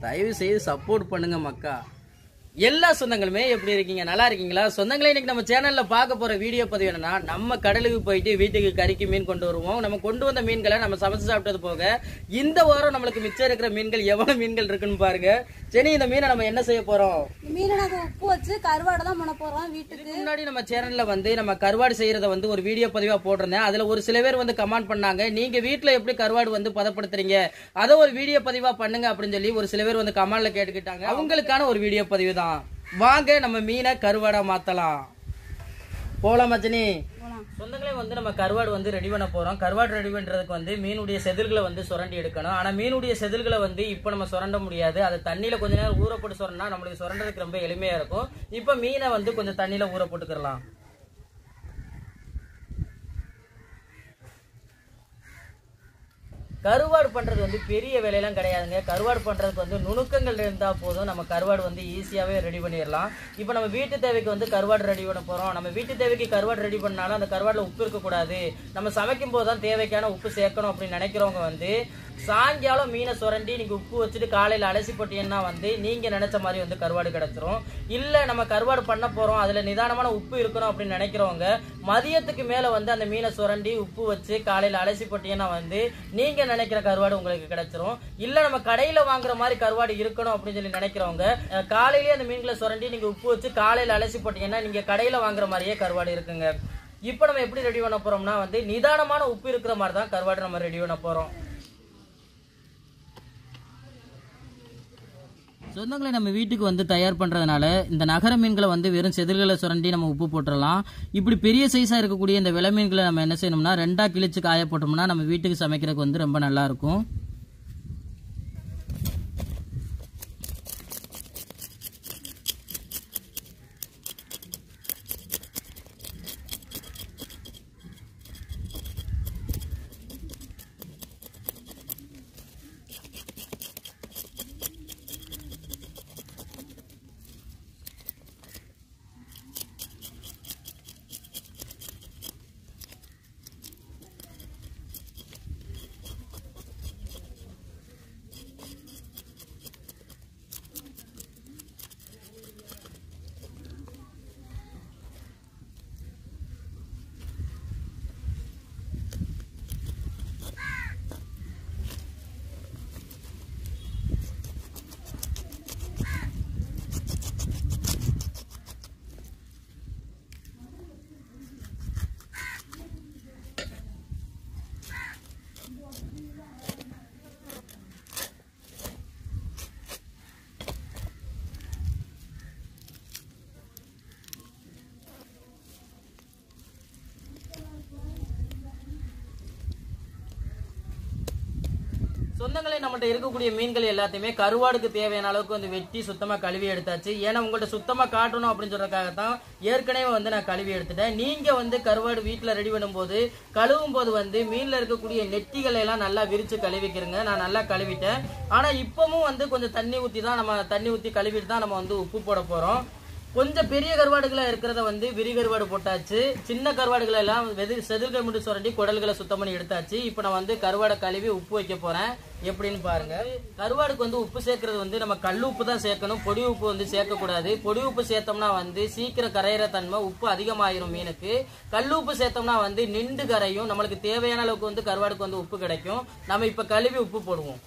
தயவு செய்து சப்போர்ட் பண்ணுங்க மக்கா எல்லா சொந்தங்களுமே எப்படி இருக்கீங்க நல்லா இருக்கீங்களா சொந்தங்களே இன்னைக்கு நம்ம சேனல்ல பார்க்க போற வீடியோ பதிவு என்னன்னா நம்ம கடலுக்கு போயிட்டு வீட்டுக்கு கறிக்கு மீன் கொண்டு வருவோம் நம்ம கொண்டு வந்த மீன்களை நம்ம சமைச்சு சாப்பிட்டது போக இந்த வாரம் நம்மளுக்கு மிச்சம் இருக்கிற மீன்கள் எவ்வளவு மீன்கள் இருக்குன்னு பாருங்க சரி இந்த மீனை நம்ம என்ன செய்ய போறோம் மீனை நாங்க உப்பு வச்சு கருவாடை தான் பண்ண போறோம் வீட்டுக்கு இதுக்கு முன்னாடி நம்ம சேனல்ல வந்து நம்ம கருவாடு செய்யறத வந்து ஒரு வீடியோ பதிவா போட்டிருந்தேன் அதுல ஒரு சில பேர் வந்து கமெண்ட் பண்ணாங்க நீங்க வீட்ல எப்படி கருவாடு வந்து பதப்படுத்துறீங்க அதை ஒரு வீடியோ பதிவா பண்ணுங்க அப்படின்னு சொல்லி ஒரு சில பேர் வந்து கமெண்ட்ல கேட்டுக்கிட்டாங்க அவங்களுக்கான ஒரு வீடியோ பதிவு தான் வாங்க நம்ம மீனை கருவாடா மாத்தலாம் போலாம் மச்சனி போலாம் சொந்தங்களே வந்து நம்ம கருவாடு வந்து ரெடி பண்ண போறோம் கருவாடு ரெடி பண்றதுக்கு வந்து மீனுடைய செதில்களை வந்து சுரண்டி எடுக்கணும் ஆனா மீனுடைய செதில்களை வந்து இப்போ நம்ம சுரண்ட முடியாது அது தண்ணியில கொஞ்ச நேரம் ஊற போட்டு சுரண்டா நம்மளுக்கு சுரண்டதுக்கு ரொம்ப எளிமையா இருக்கும் இப்போ மீனை வந்து கொஞ்சம் தண்ணியில ஊற போட்டுக்கலாம் கருவாடு பண்றது வந்து பெரிய வேலையெல்லாம் கிடையாதுங்க கருவாடு பண்றதுக்கு வந்து நுணுக்கங்கள் இருந்தா போதும் நம்ம கருவாடு வந்து ஈஸியாவே ரெடி பண்ணிடலாம் இப்போ நம்ம வீட்டு தேவைக்கு வந்து கருவாடு ரெடி பண்ண போறோம் நம்ம வீட்டு தேவைக்கு கருவாடு ரெடி பண்ணாலும் அந்த கருவாடுல உப்பு இருக்கக்கூடாது நம்ம சமைக்கும் போது தான் தேவைக்கான உப்பு சேர்க்கணும் அப்படின்னு நினைக்கிறவங்க வந்து சாயங்காலம் மீனை சுரண்டி நீங்க உப்பு வச்சுட்டு காலையில அலசி போட்டீங்கன்னா வந்து நீங்க நினைச்ச மாதிரி வந்து கருவாடு கிடைச்சிரும் இல்ல நம்ம கருவாடு பண்ண போறோம் அதுல நிதானமான உப்பு இருக்கணும் அப்படின்னு நினைக்கிறவங்க மதியத்துக்கு மேல வந்து அந்த மீனை சுரண்டி உப்பு வச்சு காலையில அலசி போட்டீங்கன்னா வந்து நீங்க நினைக்கிற கருவாடு உங்களுக்கு கிடைச்சிரும் இல்ல நம்ம கடையில வாங்குற மாதிரி கருவாடு இருக்கணும் அப்படின்னு சொல்லி நினைக்கிறவங்க அஹ், காலையிலேயே அந்த மீன்களை சுரண்டி நீங்க உப்பு வச்சு காலையில அலசி போட்டீங்கன்னா நீங்க கடையில வாங்குற மாதிரியே கருவாடு இருக்குங்க இப்போ நம்ம எப்படி ரெடி பண்ண போறோம்னா வந்து நிதானமான உப்பு இருக்கிற மாதிரி தான் கருவாடு நம்ம ரெடி பண்ண போறோம் சொந்தங்களை நம்ம வீட்டுக்கு வந்து தயார் பண்ணுறதுனால இந்த நகர மீன்களை வந்து வெறும் செதில்களை சுரண்டி நம்ம உப்பு போட்டுடலாம் இப்படி பெரிய சைஸாக இருக்கக்கூடிய இந்த விலை மீன்களை நம்ம என்ன செய்யணும்னா ரெண்டாக கிழிச்சு காய போட்டோம்னா நம்ம வீட்டுக்கு சமைக்கிறதுக்கு வந்து ரொம்ப நல்லா இருக்கும் சொந்தங்களே நம்மள்ட்ட இருக்கக்கூடிய மீன்கள் எல்லாத்தையுமே கருவாடுக்கு தேவையான அளவுக்கு வந்து வெட்டி சுத்தமா கழுவி எடுத்தாச்சு ஏன்னா உங்கள்ட்ட சுத்தமா காட்டணும் அப்படின்னு சொல்றதுக்காக தான் ஏற்கனவே வந்து நான் கழுவி எடுத்துட்டேன் நீங்க வந்து கருவாடு வீட்டுல ரெடி பண்ணும்போது கழுவும் போது வந்து மீன்ல இருக்கக்கூடிய நெட்டிகளை எல்லாம் நல்லா விரிச்சு கழுவிக்கிறங்க நான் நல்லா கழுவிட்டேன் ஆனா இப்பவும் வந்து கொஞ்சம் தண்ணி ஊத்தி தான் நம்ம தண்ணி ஊத்தி கழுவிட்டு தான் நம்ம வந்து உப்பு போட போறோம் கொஞ்சம் பெரிய கருவாடுகளா இருக்கிறத வந்து விரி கருவாடு போட்டாச்சு சின்ன கருவாடுகளை எல்லாம் வெது செதில்கள் மட்டும் சுரண்டி குடல்களை சுத்தம் பண்ணி எடுத்தாச்சு இப்போ நான் வந்து கருவாடை கழுவி உப்பு வைக்க போறேன் எப்படின்னு பாருங்க கருவாடுக்கு வந்து உப்பு சேர்க்கறது வந்து நம்ம கல் உப்பு தான் சேர்க்கணும் பொடி உப்பு வந்து சேர்க்கக்கூடாது பொடி உப்பு சேர்த்தோம்னா வந்து சீக்கிரம் கரையிற தன்மை உப்பு அதிகமாயிரும் மீனுக்கு கல் உப்பு சேர்த்தோம்னா வந்து நின்று கரையும் நம்மளுக்கு தேவையான அளவுக்கு வந்து கருவாடுக்கு வந்து உப்பு கிடைக்கும் நம்ம இப்போ கழுவி உப்பு போடுவோம்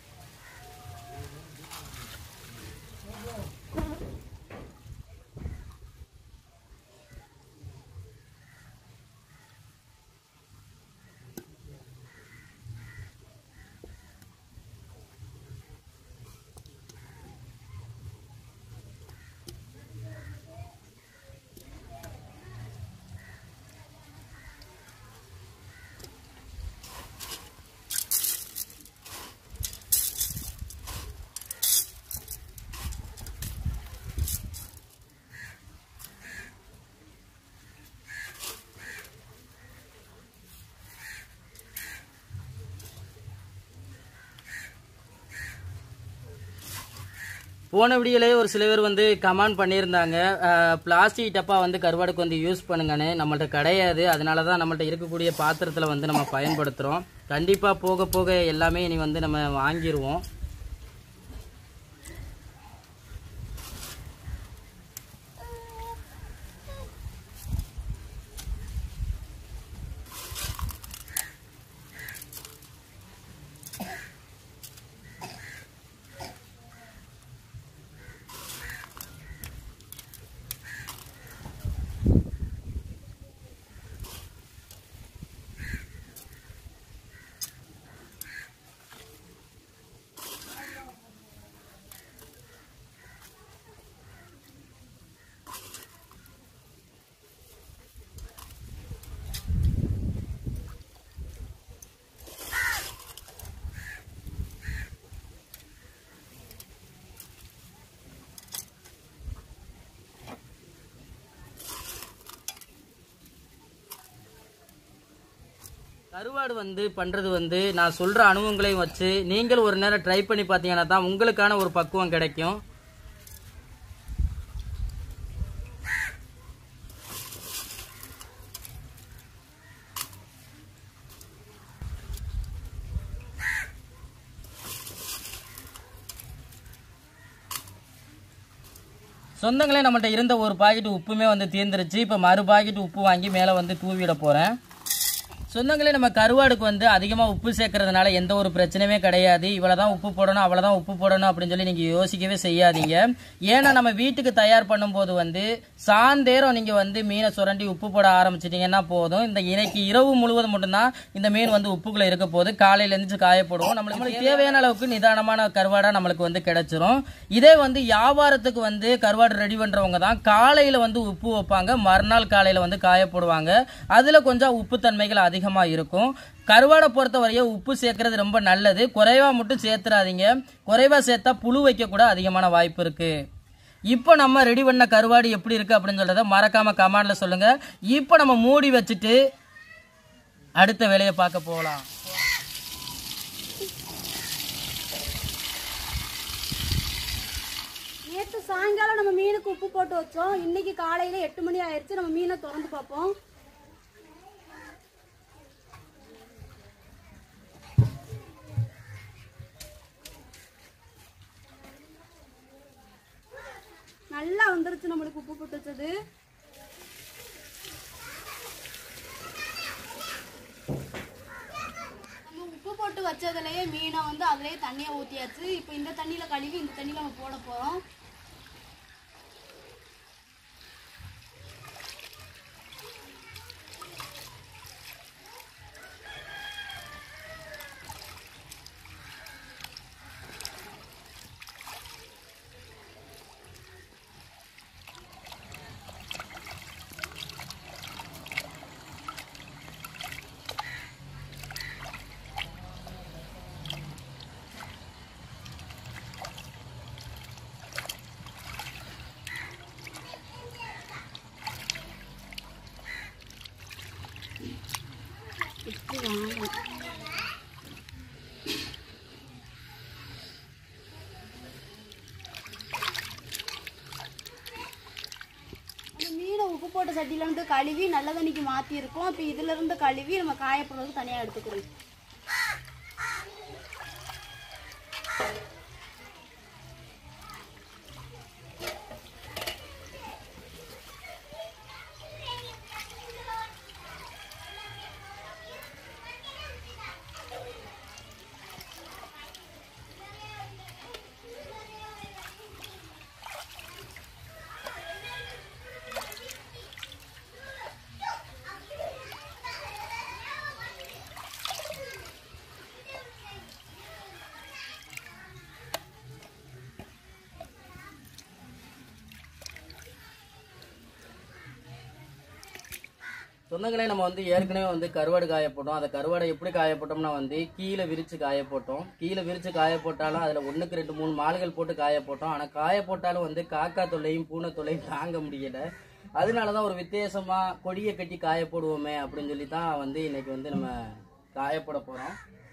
போன வீடியோலயே ஒரு சில பேர் வந்து கமெண்ட் பண்ணியிருந்தாங்க பிளாஸ்டிக் டப்பா வந்து கருவாடுக்கு வந்து யூஸ் பண்ணுங்கன்னு நம்மள்ட்ட கிடையாது அதனால தான் நம்மள்ட்ட இருக்கக்கூடிய பாத்திரத்தில் வந்து நம்ம பயன்படுத்துகிறோம் கண்டிப்பாக போக போக எல்லாமே இனி வந்து நம்ம வாங்கிடுவோம் கருவாடு வந்து பண்றது வந்து நான் சொல்ற அனுபவங்களையும் வச்சு நீங்கள் ஒரு நேரம் ட்ரை பண்ணி பார்த்தீங்கன்னா தான் உங்களுக்கான ஒரு பக்குவம் கிடைக்கும் சொந்தங்களே நம்மகிட்ட இருந்த ஒரு பாக்கெட் உப்புமே வந்து தீர்ந்துருச்சு இப்போ மறு பாக்கெட் உப்பு வாங்கி மேலே வந்து தூவிட போகிறேன் சொந்தங்களே நம்ம கருவாடுக்கு வந்து அதிகமாக உப்பு சேர்க்கறதுனால எந்த ஒரு பிரச்சனையுமே கிடையாது இவ்வளோ தான் உப்பு போடணும் அவ்வளோதான் உப்பு போடணும் அப்படின்னு சொல்லி நீங்கள் யோசிக்கவே செய்யாதீங்க ஏன்னா நம்ம வீட்டுக்கு தயார் பண்ணும்போது வந்து சாந்தேரம் நீங்கள் வந்து மீனை சுரண்டி உப்பு போட ஆரம்பிச்சிட்டிங்கன்னா போதும் இந்த இன்னைக்கு இரவு முழுவதும் மட்டும்தான் இந்த மீன் வந்து உப்புக்குள்ளே இருக்க போது காலையில எழுந்துச்சு காய போடுவோம் நம்மளுக்கு நம்மளுக்கு தேவையான அளவுக்கு நிதானமான கருவாடாக நம்மளுக்கு வந்து கிடைச்சிரும் இதே வந்து வியாபாரத்துக்கு வந்து கருவாடு ரெடி பண்ணுறவங்க தான் காலையில் வந்து உப்பு வைப்பாங்க மறுநாள் காலையில் வந்து காய போடுவாங்க அதில் கொஞ்சம் உப்பு தன்மைகள் அதிகமாக இருக்கும் கருவாடை பொறுத்தவரையும் உப்பு சேர்க்கறது ரொம்ப நல்லது குறைவாக மட்டும் சேர்த்துறாதீங்க குறைவாக சேர்த்தா புழு வைக்க கூட அதிகமான வாய்ப்பு இருக்கு இப்போ நம்ம ரெடி பண்ண கருவாடு எப்படி இருக்கு அப்படின்னு சொல்றத மறக்காம கமெண்ட்ல சொல்லுங்க இப்போ நம்ம மூடி வச்சுட்டு அடுத்த வேலையை பார்க்க போகலாம் நேற்று சாயங்காலம் நம்ம மீனுக்கு உப்பு போட்டு வச்சோம் இன்னைக்கு காலையில எட்டு மணி ஆயிடுச்சு நம்ம மீனை திறந்து பார்ப்போம் நல்லா வந்துருச்சு நம்மளுக்கு உப்பு போட்டு வச்சது நம்ம உப்பு போட்டு வச்சதுலயே மீனை வந்து அதுலயே தண்ணியை ஊத்தியாச்சு இப்போ இந்த தண்ணியில கழுவி இந்த தண்ணியில நம்ம போட போறோம் அந்த மீனை உப்பு போட்ட சட்டியில இருந்து கழுவி நல்ல தண்ணிக்கு மாத்தி இருக்கோம் இப்போ இதுல இருந்து கழுவி நம்ம காயப்படுறதுக்கு தனியா எடுத்துக்கிறோம் சொந்தங்களே நம்ம வந்து ஏற்கனவே வந்து கருவாடு காய போட்டோம் அந்த கருவாடை எப்படி காய போட்டோம்னா வந்து கீழே விரிச்சு காய போட்டோம் கீழே விரிச்சு காய போட்டாலும் அதில் ஒன்றுக்கு ரெண்டு மூணு மாலுகள் போட்டு காய போட்டோம் ஆனால் காய போட்டாலும் வந்து காக்கா தொல்லையும் பூனை தொல்லையும் தாங்க முடியல அதனால தான் ஒரு வித்தியாசமா கொடியை கட்டி காய போடுவோமே அப்படின்னு சொல்லி தான் வந்து இன்னைக்கு வந்து நம்ம காய போட போகிறோம்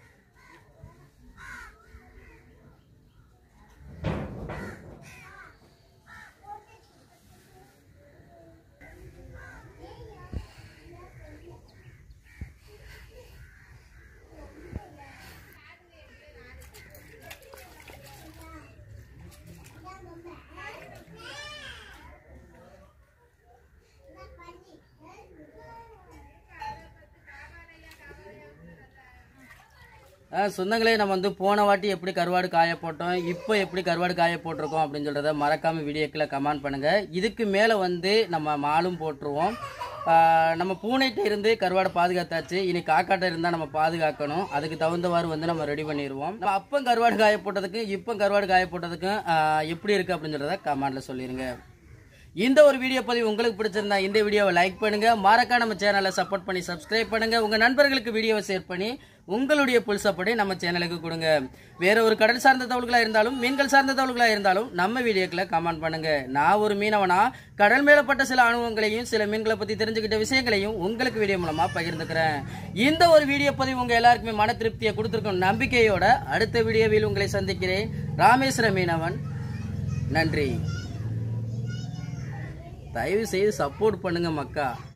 ஆ, சொந்தங்களே நம்ம வந்து போன வாட்டி எப்படி கருவாடு காய போட்டோம் இப்போ எப்படி கருவாடு காய போட்டிருக்கோம் அப்படின்னு சொல்றத மறக்காம வீடியோக்கில் கமெண்ட் பண்ணுங்க இதுக்கு மேலே வந்து நம்ம மாலும் போட்டுருவோம் ஆ, நம்ம பூனைகிட்ட இருந்து கருவாடை பாதுகாத்தாச்சு இனி காக்காட்ட இருந்தால் நம்ம பாதுகாக்கணும் அதுக்கு தகுந்தவாறு வந்து நம்ம ரெடி பண்ணிடுவோம் நம்ம அப்போ கருவாடு காய போட்டதுக்கும் இப்போ கருவாடு காய போட்டதுக்கும் ஆ, எப்படி இருக்கு அப்படின்னு சொல்றத கமெண்ட்ல சொல்லிருங்க இந்த ஒரு வீடியோ பதிவு உங்களுக்கு பிடிச்சிருந்தா இந்த வீடியோவை லைக் பண்ணுங்க மறக்காம நம்ம சேனலை சப்போர்ட் பண்ணி சப்ஸ்கிரைப் பண்ணுங்க உங்க நண்பர்களுக்கு வீடியோவை ஷேர் பண்ணி உங்களுடைய புல் சப்போர்ட்டை நம்ம சேனலுக்கு கொடுங்க வேற ஒரு கடல் சார்ந்த தகவல்களா இருந்தாலும் மீன்கள் சார்ந்த தகவல்களா இருந்தாலும் நம்ம வீடியோக்களை கமெண்ட் பண்ணுங்க நான் ஒரு மீனவனா கடல் மேலப்பட்ட சில அனுபவங்களையும் சில மீன்களை பத்தி தெரிஞ்சுக்கிட்ட விஷயங்களையும் உங்களுக்கு வீடியோ மூலமா பகிர்ந்துக்கிறேன் இந்த ஒரு வீடியோ பதிவு உங்க எல்லாருக்குமே மன திருப்தியை கொடுத்துருக்கும் நம்பிக்கையோட அடுத்த வீடியோவில் உங்களை சந்திக்கிறேன் ராமேஸ்வர மீனவன் நன்றி தயவு செய்து சப்போர்ட் பண்ணுங்க மக்கா